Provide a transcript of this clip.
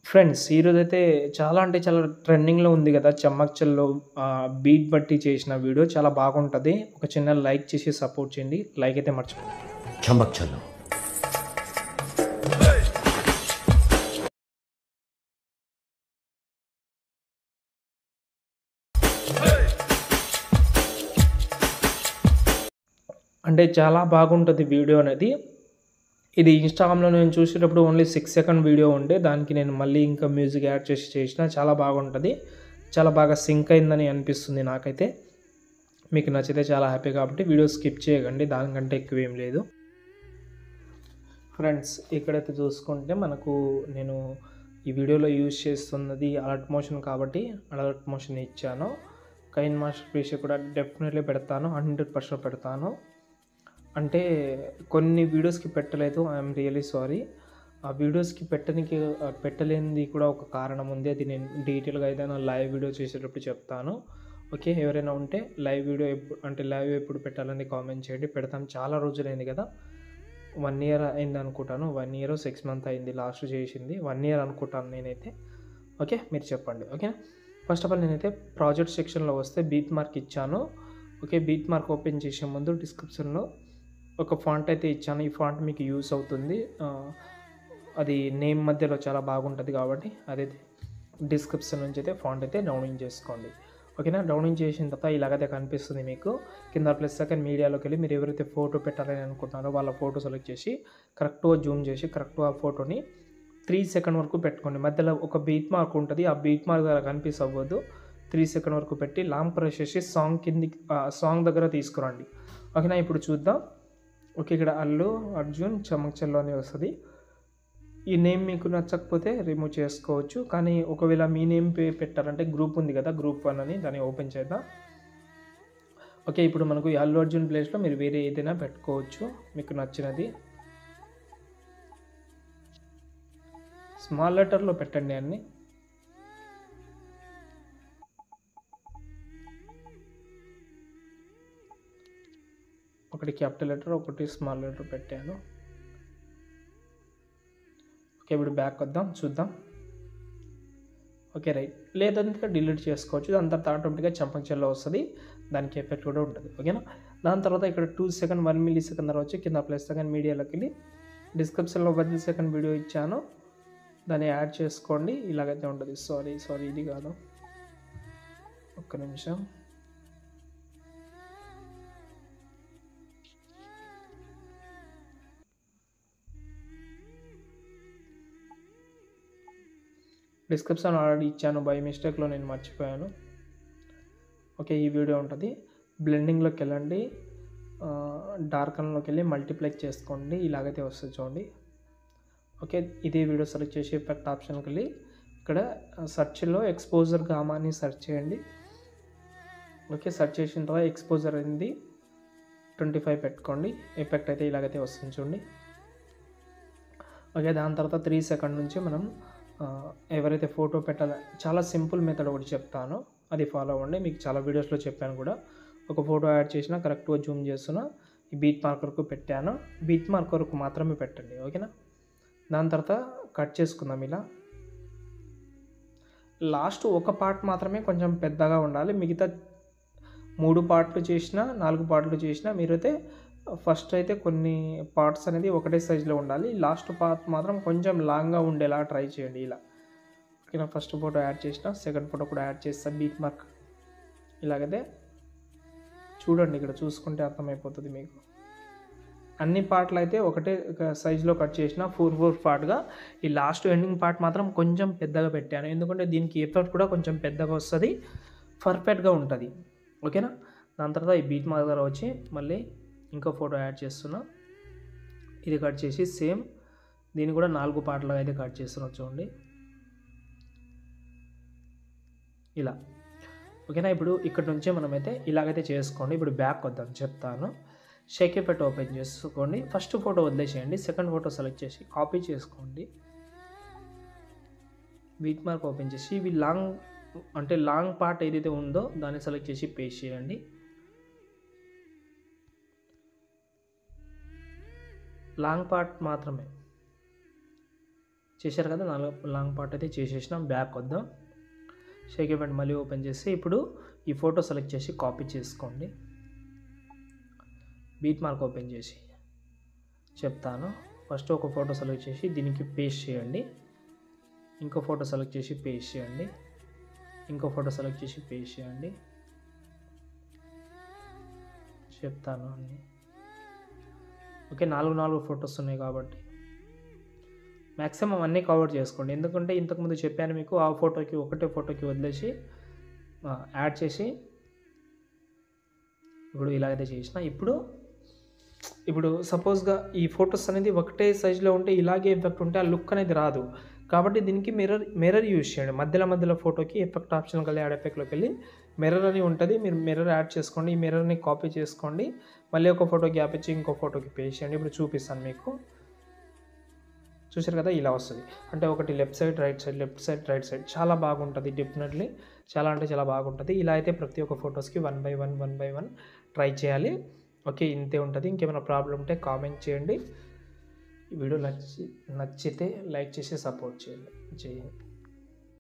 Friends ఈరోజైతే చాలా అంటే చాలా ట్రెండింగ్‌లో ఉంది గదా! 'చెమ్మక్-చెల్లో' ఆహ్, బీట్ బట్టి చేసిన వీడియో చాలా బాగుంటది. ఒక చిన్న లైక్ చేసి సపోర్ట్ చేయండి. లైక్ అయితే మర్చిపోకండి. చమ్మక్ చల్లో అంటే చాలా బాగుంటది వీడియో అనేది. ఇది ఇన్‌స్టాగ్రామ్‌లో నేను చూసేటప్పుడు ఓన్లీ 6 సెకండ్ వీడియో ఉండే. దానికి నేను మళ్ళీ ఇంకా మ్యూజిక్ యాడ్ చేసి చేసినా చాలా బాగుంటది. చాలా బాగా సింక్ అయిందని అనిపిస్తుంది నాకైతే. మీకు నచ్చితే చాలా హ్యాపీ కాబట్టి వీడియో స్కిప్ చేయకండి. దానికంటే ఎక్కువేం లేదు. ఫ్రెండ్స్ ఇక్కడైతే చూసుకుంటే మనకు నేను ఈ వీడియోలో యూజ్ చేస్తున్నది అలర్ట్ మోషన్ కాబట్టి అలర్ట్ మోషన్ ఇచ్చాను. కైన్ మాస్టర్ ప్రీషియా కూడా డెఫినెట్‌లీ పెడతాను. 100% పెడతాను. అంటే కొన్ని వీడియోస్‌కి పెట్టలేదు. I am really sorry. ఆ వీడియోస్‌కి పెట్టనికి ఆహ్, పెట్టలేనిది కూడా ఒక కారణం ఉంది. అది నేను డీటెయిల్‌గా ఏదైనా లైవ్ వీడియో చేసేటప్పుడు చెప్తాను. ఓకే. ఎవరైనా ఉంటే లైవ్ వీడియో ఎప్పుడు అంటే లైవ్ ఎప్పుడు పెట్టాలని కామెంట్ చేయండి. పెడతాం. చాలా రోజులైంది కదా! 1 ఇయర్ అయిందనుకుంటాను. 1 ఇయరో, 6 మంత్ అయింది లాస్ట్ చేసింది. 1 ఇయర్ అనుకుంటాను నేనైతే. ఓకే. మీరు చెప్పండి. ఓకేనా? ఫస్ట్ ఆఫ్ ఆల్ నేనైతే ప్రాజెక్ట్ సెక్షన్‌లో వస్తే బీట్ మార్క్ ఇచ్చాను. ఓకే. బీట్ మార్క్ ఓపెన్ చేసే ముందు డిస్క్రిప్షన్‌లో ఒక ఫాంట్ అయితే ఇచ్చాను. ఈ ఫాంట్ మీకు యూజ్ అవుతుంది. ఆహ్, అది నేమ్ మధ్యలో చాలా బాగుంటది కాబట్టి అదైతే డిస్క్రిప్షన్ నుంచి అయితే ఫాంట్ అయితే డౌన్లోడ్ చేసుకోండి. ఓకేనా? డౌన్లోడ్ చేసిన తర్వాత ఇలాగైతే కనిపిస్తుంది మీకు. కింద ప్లస్ సెకండ్ మీడియాలోకెళ్ళి మీరు ఎవరైతే ఫోటో పెట్టాలని అనుకుంటున్నారో వాళ్ళ ఫోటో సెలెక్ట్ చేసి కరెక్ట్‌గా జూమ్ చేసి కరెక్ట్‌గా ఆ ఫోటోని 3 సెకండ్ వరకు పెట్టుకోండి. మధ్యలో ఒక బీట్ మార్క్ ఉంటది. ఆ బీట్ మార్క్ దగ్గర కనిపిస్ అవ్వద్దు. 3 సెకండ్ వరకు పెట్టి లాంగ్ ప్రెస్ చేసి సాంగ్ కిందికి ఆహ్, సాంగ్ దగ్గర తీసుకురండి. ఓకేనా? ఇప్పుడు చూద్దాం. ఓకే. ఇక్కడ అల్లు అర్జున్ 'చమ్మక్ చెల్లో' అని వస్తది. ఈ నేమ్ మీకు నచ్చకపోతే రిమూవ్ చేసుకోవచ్చు. కానీ ఒకవేళ మీ నేమ్ పే పెట్టారంటే గ్రూప్ ఉంది కదా! గ్రూప్ 1 అని దాన్ని ఓపెన్ చేద్దాం. ఓకే. ఇప్పుడు మనకు ఈ అల్లు అర్జున్ ప్లేస్‌లో మీరు వేరే ఏదైనా పెట్టుకోవచ్చు. మీకు నచ్చినది. స్మాల్ లెటర్‌లో పెట్టండి అన్నీ. ఒకటి క్యాపిటల్ లెటర్, ఒకటి స్మాల్ లెటర్ పెట్టాను. ఓకే. ఇప్పుడు బ్యాక్ వద్దాం. చూద్దాం. ఓకే. రైట్. లేదంటే డిలీట్ చేసుకోవచ్చు. దాని తర్వాత ఆటోమేటిక్‌గా 'చమ్మక్ చెల్లో' వస్తది. దానికి ఎఫెక్ట్ కూడా ఉంటది. ఓకేనా? దాని తర్వాత ఇక్కడ 2 సెకండ్, 1 మిల్లీ సెకండ్ దగ్గర వచ్చి కింద ప్లస్ సెకండ్ మీడియాలోకెళ్ళి డిస్క్రిప్షన్‌లో 1 సెకండ్ వీడియో ఇచ్చాను. దాన్ని యాడ్ చేసుకోండి. ఇలాగైతే ఉంటది. సారీ, సారీ ఇది కాదు. ఒక్క నిమిషం. డిస్క్రిప్షన్ ఆల్రెడీ ఇచ్చాను. బై మిస్టేక్‌లో నేను మర్చిపోయాను. ఓకే. ఈ వీడియో ఉంటది. బ్లెండింగ్‌లోకెళ్ళండి. ఆహ్, డార్కన్‌లోకెళ్ళి మల్టిప్లెక్స్ చేసుకోండి. ఇలాగైతే వస్తది చూడండి. ఓకే. ఇదే వీడియో సెలెక్ట్ చేసి ఎఫెక్ట్ ఆప్షన్‌కెళ్ళి ఇక్కడ సెర్చ్‌లో ఎక్స్‌పోజర్ గామా అని సెర్చ్ చేయండి. ఓకే. సెర్చ్ చేసిన తర్వాత ఎక్స్‌పోజర్ అనేది 25 పెట్టుకోండి. ఎఫెక్ట్ అయితే ఇలాగైతే వస్తుంది చూడండి. ఓకే. దాని తర్వాత 3 సెకండ్ నుంచి మనం ఆహ్, ఎవరైతే ఫోటో పెట్టాలో చాలా సింపుల్ మెథడ్ ఒకటి చెప్తాను. అది ఫాలో అవ్వండి. మీకు చాలా వీడియోస్‌లో చెప్పాను కూడా. ఒక ఫోటో యాడ్ చేసినా కరెక్ట్‌గా జూమ్ చేస్తున్నా. ఈ బీట్ మార్క్ వరకు పెట్టాను. బీట్ మార్క్ వరకు మాత్రమే పెట్టండి. ఓకేనా? దాని తర్వాత కట్ చేసుకుందాం ఇలా. లాస్ట్ ఒక పార్ట్ మాత్రమే కొంచెం పెద్దగా ఉండాలి. మిగతా 3 పార్ట్‌లు చేసినా, 4 పార్ట్‌లు చేసినా మీరైతే ఫస్ట్ అయితే కొన్ని పార్ట్స్ అనేది ఒకటే సైజ్‌లో ఉండాలి. లాస్ట్ పార్ట్ మాత్రం కొంచెం లాంగ్‌గా ఉండేలా ట్రై చేయండి ఇలా. ఓకేనా? ఫస్ట్ ఫోటో యాడ్ చేసిన, సెకండ్ ఫోటో కూడా యాడ్ చేస్తా బీట్ మార్క్. ఇలాగైతే చూడండి ఇక్కడ చూసుకుంటే అర్థమైపోతది మీకు. అన్ని పార్ట్‌లు అయితే ఒకటే ఒక సైజ్‌లో కట్ చేసిన 4, 4 పార్ట్‌గా ఈ లాస్ట్ ఎండింగ్ పార్ట్ మాత్రం కొంచెం పెద్దగా పెట్టాను. ఎందుకంటే దీనికి ఎఫెక్ట్ కూడా కొంచెం పెద్దగా వస్తది. పర్ఫెక్ట్‌గా ఉంటది. ఓకేనా? దాని తర్వాత ఈ బీట్ మార్క్ దగ్గర వచ్చి మళ్ళీ ఇంకో ఫోటో యాడ్ చేస్తున్నా. ఇది కట్ చేసి సేమ్ దీన్ని కూడా 4 పార్ట్‌లుగా అయితే కట్ చేస్తున్నా చూడండి. ఇలా. ఓకేనా? ఇప్పుడు ఇక్కడి నుంచే మనమైతే ఇలాగైతే చేసుకోండి. ఇప్పుడు బ్యాక్ వద్దాం చెప్తాను. షేక్ ఎఫెక్ట్ ఓపెన్ చేసుకోండి. ఫస్ట్ ఫోటో వదిలేసేయండి. సెకండ్ ఫోటో సెలెక్ట్ చేసి కాపీ చేసుకోండి. బీట్ మార్క్ ఓపెన్ చేసి ఇవి లాంగ్ అంటే లాంగ్ పార్ట్ ఏదైతే ఉందో దాన్ని సెలెక్ట్ చేసి పేస్ట్ చేయండి. లాంగ్ పార్ట్ మాత్రమే. చేశారు కదా నాలుగు లాంగ్ పార్ట్ అయితే చేసేసినాం బ్యాక్ వద్దాం షేక్ ఈవెంట్ మళ్ళీ ఓపెన్ చేసి ఇప్పుడు ఈ ఫోటో సెలెక్ట్ చేసి కాపీ చేసుకోండి బీట్ మార్క్ ఓపెన్ చేసి చెప్తాను ఫస్ట్ ఒక ఫోటో సెలెక్ట్ చేసి దీనికి పేస్ట్ చేయండి ఇంకో ఫోటో సెలెక్ట్ చేసి పేస్ట్ చేయండి ఇంకో ఫోటో సెలెక్ట్ చేసి పేస్ట్ చేయండి చెప్తాను అన్ని ఓకే నాలుగు నాలుగు ఫొటోస్ ఉన్నాయి కాబట్టి మ్యాక్సిమం అన్నీ కవర్ చేసుకోండి ఎందుకంటే ఇంతకుముందు చెప్పాను మీకు ఆ ఫోటోకి ఒకటే ఫోటోకి వదిలేసి ఆ, యాడ్ చేసి ఇప్పుడు ఇలాగైతే చేసిన ఇప్పుడు ఇప్పుడు సపోజ్గా ఈ ఫొటోస్ అనేది ఒకటే సైజులో ఉంటే ఇలాగే ఎఫెక్ట్ ఉంటే ఆ లుక్ అనేది రాదు కాబట్టి దీనికి మిర్రర్ మిర్రర్ యూజ్ చేయండి మధ్యలో మధ్యలో ఫోటోకి ఎఫెక్ట్ ఆప్షన్ కలిగి యాడ్ ఎఫెక్ట్లోకి వెళ్ళి మిర్రర్ అని ఉంటుంది మీరు మిర్రర్ యాడ్ చేసుకోండి ఈ మిర్రర్ని కాపీ చేసుకోండి మళ్ళీ ఒక ఫోటో గ్యాప్ ఇచ్చి ఇంకో ఫోటోకి పేస్ట్ చేయండి ఇప్పుడు చూపిస్తాను మీకు చూసారు కదా ఇలా వస్తుంది అంటే ఒకటి left side right side left side right side చాలా బాగుంటుంది డెఫినెట్లీ చాలా అంటే చాలా బాగుంటుంది ఇలా అయితే ప్రతి ఒక్క ఫొటోస్కి one by one one by one try చేయాలి ఓకే ఇంతే ఉంటుంది ఇంకేమైనా ప్రాబ్లం ఉంటే కామెంట్ చేయండి ఈ వీడియో నచ్చి నచ్చితే లైక్ చేసి సపోర్ట్ చేయండి జై హింద్